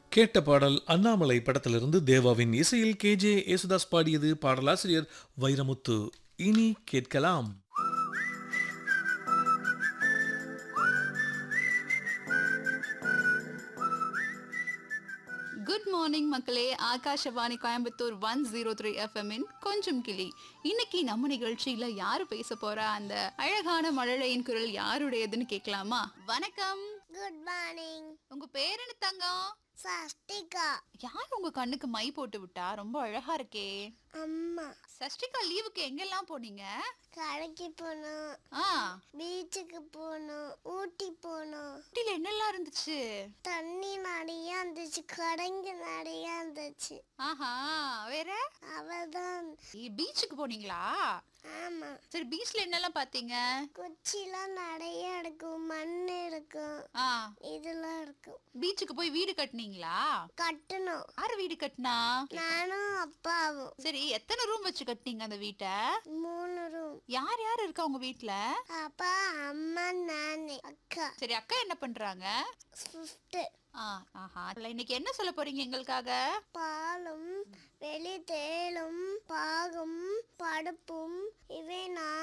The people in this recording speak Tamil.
கேட்ட பாடல் அண்ணாமலை படத்திலிருந்து தேவாவின் இசையில் கேஜே யேசுதாஸ் பாடியது பாடலாசிரியர் வைரமுத்து இனி கேட்கலாம் குட் மார்னிங் மக்களே Akashvani Coimbatore one zero three எஃப்எம்மின் கொஞ்சம் கிளி இன்னைக்கு நம்ம நிகழ்ச்சியில யாரு பேச போறா அந்த அழகான மழலையின் குரல் யாருடையதுன்னு கேட்கலாமா வணக்கம் குட் மார்னிங் உங்க பேர் என்ன தங்கம் சஷ்டிகா யார் உங்க கண்ணுக்கு மை போட்டு விட்டா ரொம்ப அழகா இருக்கே அம்மா சஷ்டிகா லீவுக்கு எங்கெல்லாம் போனீங்க கடைக்கு போனோம் ஆ பீச்சுக்கு போனோம் ஊட்டி போனோம் ஊட்டில என்னெல்லாம் இருந்துச்சு தண்ணி நிறைய இருந்துச்சு கடைங்க நிறைய இருந்துச்சு ஆஹா வேற அவதான் பீச்சுக்கு போனீங்களா ஆமா சரி பீச்ல என்னெல்லாம் பாத்தீங்க குச்சிலாம் நிறைய இருக்கும் மண் இருக்கும் ஆ இதெல்லாம் இருக்கும் பீச்சுக்கு போய் வீடு கட்டுனீங்களா கட்டணும் யாரு வீடு கட்டினா நானும் அப்பாவும் சரி எத்தனை ரூம் வச்சு கட்டினீங்க அந்த வீட்டை மூணு ரூம் யார் யார் இருக்கா உங்க வீட்ல அப்பா அம்மா நானே அக்கா சரி அக்கா என்ன பண்றாங்க ஃபிஃப்த்து ஆ, ஆஹா இல்ல, இன்னைக்கு என்ன சொல்ல போறீங்க எங்களுக்காக பாலும் வெளி தேளும் பாகும் படுப்பும் இவை நான்